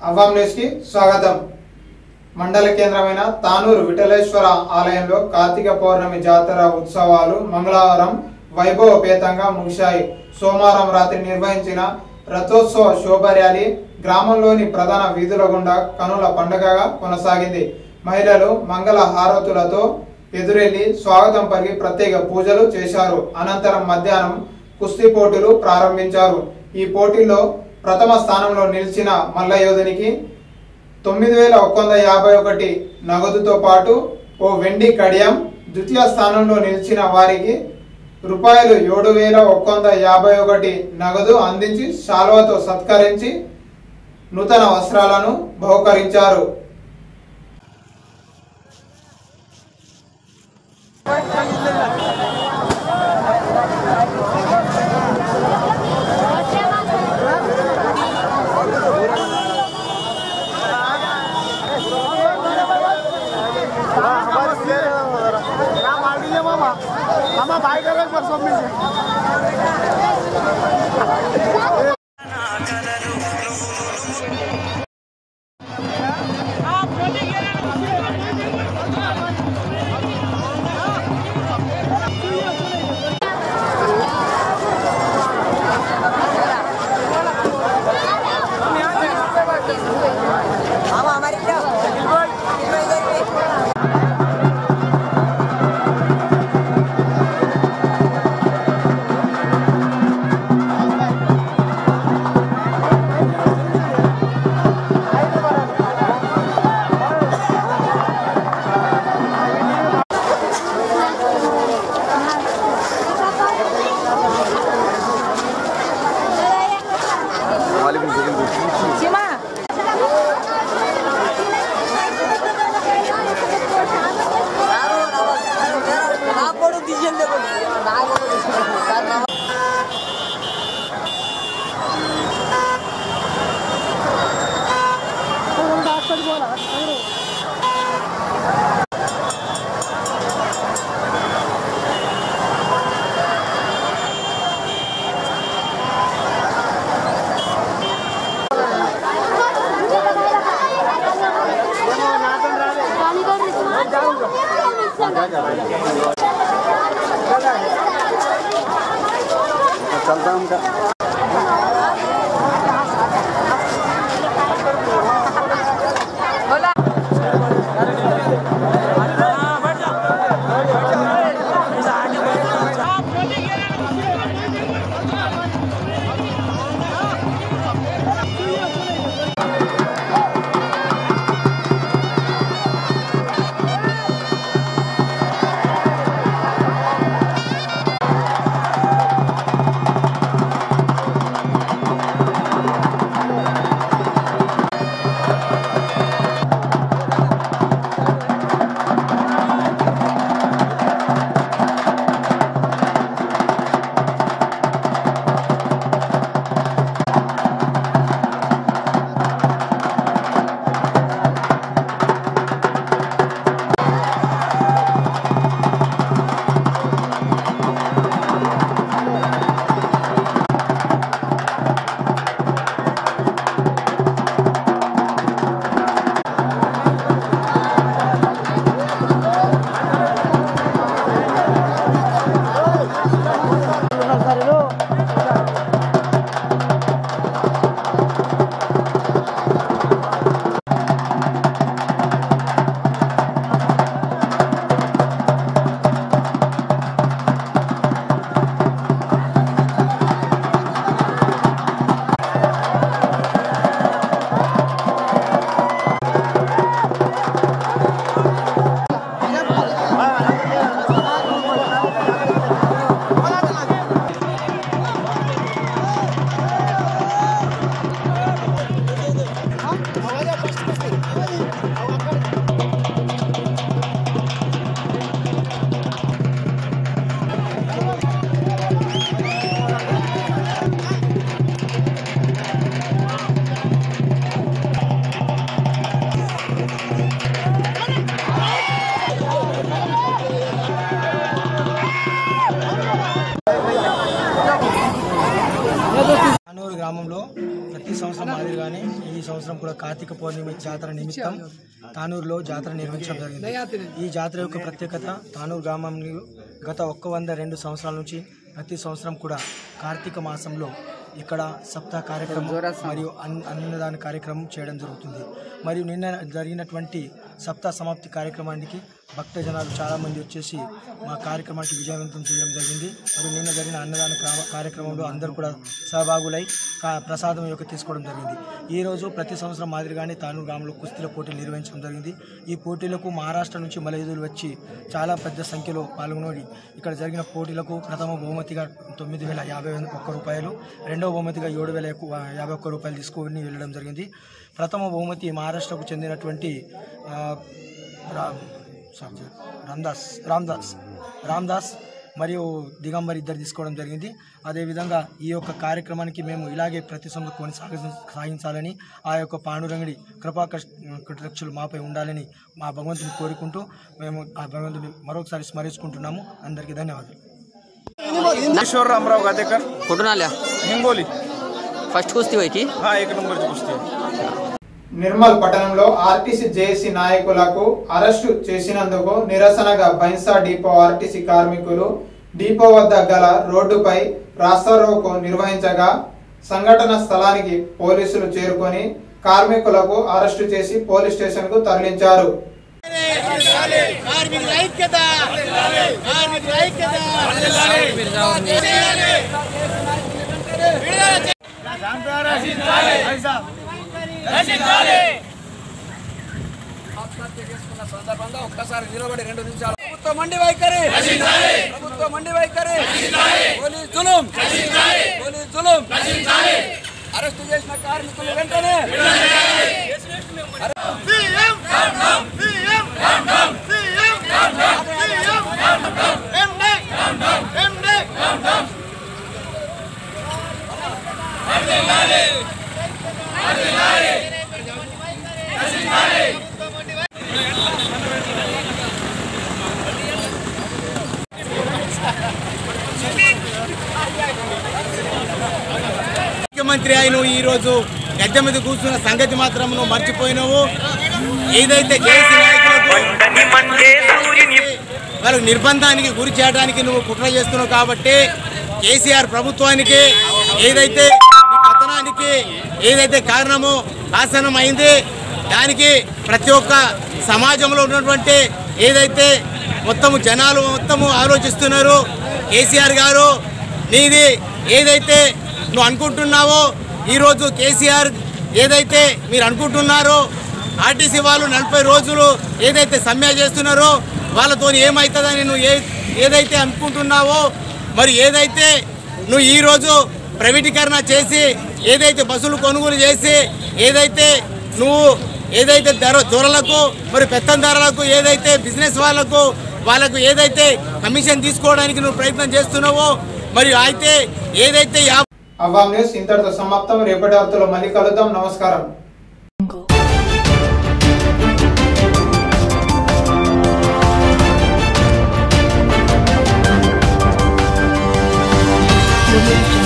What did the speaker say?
అవ్వం news కి స్వాగతం మండల కేంద్రమైన తానూరు విఠలేశ్వర ఆలయంలో కార్తీక పౌర్ణమి జాతర ఉత్సవాలు మంగళవారం వైభవపేతంగా ముగిశాయి సోమవారం రాత్రి నిర్వహించిన రథోత్సవ శోభ ర్యాలీ గ్రామంలోని ప్రధాన వీధుల గుండా కనుల పండుగగా కొనసాగింది మహిళలు మంగళ హారతులతో ఎదురెళ్లి స్వాగతం పలికి ప్రత్యేక పూజలు చేశారు అనంతరం మధ్యాహ్నం కుస్తీ పోటీలు ప్రారంభించారు ఈ పోటీల్లో ప్రథమ స్థానంలో నిలిచిన మల్లయోధునికి తొమ్మిది వేల ఒక వంద యాభై ఒకటి నగదుతో పాటు ఓ వెండి కడియం ద్వితీయ స్థానంలో నిలిచిన వారికి రూపాయలు ఏడు వేల ఒక వంద యాభై ఒకటి నగదు అందించి శాల్వతో సత్కరించి నూతన వస్త్రాలను బహుకరించారు मामा भाई का पर सब मिल जाए Mama, amarillo. Cima. నా పొడు తీసింది నా పొడు తీసింది चलता उनका ప్రతి సంవత్సరం మాదిరిగానే ఈ సంవత్సరం కూడా కార్తీక పౌర్ణమి జాతర నిమిత్తం తానూరులో జాతర నిర్వహించడం జరిగింది ఈ జాతర యొక్క ప్రత్యేకత తానూరు గ్రామంలో గత ఒక్క వంద రెండు సంవత్సరాల నుంచి ప్రతి సంవత్సరం కూడా కార్తీక మాసంలో ఇక్కడ సప్తాహ కార్యక్రమం మరియు అన్- అన్నదాన కార్యక్రమం చేయడం జరుగుతుంది మరియు నిన్న జరిగినటువంటి సప్తాహ సమాప్తి కార్యక్రమానికి భక్త జనాలు చాలామంది వచ్చేసి మా కార్యక్రమానికి విజయవంతం చేయడం జరిగింది మరియు నిన్న జరిగిన అన్నదాన క్రమ- కార్యక్రమంలో అందరూ కూడా సహభాగులై కా- ప్రసాదం యొక్క తీసుకోవడం జరిగింది ఈ రోజు ప్రతి సంవత్సరం మాదిరిగానే తానూరు గ్రామంలో కుస్తీల పోటీలు నిర్వహించడం జరిగింది ఈ పోటీలకు మహారాష్ట్ర నుంచి మలయుధులు వచ్చి చాలా పెద్ద సంఖ్యలో పాల్గొని ఇక్కడ జరిగిన పోటీలకు ప్రథమ బహుమతిగా తొమ్మిది వేల యాభై ఒక్క రూపాయలు రెండవ బహుమతిగా ఏడు వేల ఎక్కువ యాభై ఒక్క రూపాయలు తీసుకొని వెళ్ళడం జరిగింది ప్రథమ బహుమతి మహారాష్ట్రకు చెందినటువంటి ఆ, రా- సారీ సార్, రామ్దాస్ రామ్దాస్ రామ్దాస్ మరియు దిగంబర్ ఇద్దరు తీసుకోవడం జరిగింది అదేవిధంగా ఈ యొక్క కార్యక్రమానికి మేము ఇలాగే ప్రతి సంవత్సరం కొనసాగ సాగించాలని ఆ యొక్క పాండురంగడి కృపా కృతక్షులు మాపై ఉండాలని మా భగవంతుని కోరుకుంటూ మేము ఆ భగవంతుని మరొకసారి స్మరించుకుంటున్నాము అందరికీ ధన్యవాదాలు ईश्वर रामराव गादेकर कुठून आल्या हिंगोली फर्स्ट कुस्ती होय की हा एक नंबरची कुस्ती आहे నిర్మల్ పట్టణంలో ఆర్టీసీ జేఏసీ నాయకులకు అరెస్టు చేసినందుకు నిరసనగా బైన్సా డిపో ఆర్టీసీ కార్మికులు డిపో వద్ద గల రోడ్డుపై రాస్తారోకో నిర్వహించగా సంఘటన స్థలానికి పోలీసులు చేరుకొని కార్మికులకు అరెస్టు చేసి పోలీస్ స్టేషన్ కు తరలించారు ప్రభుత్వ మండి వైఖరి ప్రభుత్వ మండి వైఖరి పోలీస్ జులుం పోలీస్ జులుం అరెస్టు చేసిన కార్మికులు వెంటనే ముఖ్యమంత్రి అయిన ఈ రోజు గద్దె మీద కూర్చున్న సంగతి మాత్రం నువ్వు మర్చిపోయినావు ఏదైతే చేసి నాయకులకు వాళ్ళకు నిర్బంధానికి గురి చేయడానికి నువ్వు కుట్ర చేస్తున్నావు కాబట్టి కేసీఆర్ ప్రభుత్వానికి ఏదైతే ఈ పతనానికి ఏదైతే కారణమో ఆసనం అయింది దానికి ప్రతి ఒక్క సమాజంలో ఉన్నటువంటి ఏదైతే మొత్తము జనాలు మొత్తము ఆలోచిస్తున్నారు కేసీఆర్ గారు నీది ఏదైతే నువ్వు అనుకుంటున్నావో ఈరోజు కేసీఆర్ ఏదైతే మీరు అనుకుంటున్నారో ఆర్టీసీ వాళ్ళు నలభై రోజులు ఏదైతే సమ్మె చేస్తున్నారో వాళ్ళతో ఏమవుతుందని నువ్వు ఏ ఏదైతే అనుకుంటున్నావో మరి ఏదైతే నువ్వు ఈరోజు ప్రైవేటీకరణ చేసి ఏదైతే బస్సులు కొనుగోలు చేసి ఏదైతే నువ్వు ఏదైతే ధర ధరలకు మరి పెత్తందారులకు ఏదైతే బిజినెస్ వాళ్ళకు వాళ్ళకు ఏదైతే కమిషన్ తీసుకోవడానికి నువ్వు ప్రయత్నం చేస్తున్నావో మరి అయితే ఏదైతే యా అవాం న్యూస్ ఇంతటితో సమాప్తం రేపటి వార్తలో మళ్ళీ కలుద్దాం నమస్కారం Audio Jungle.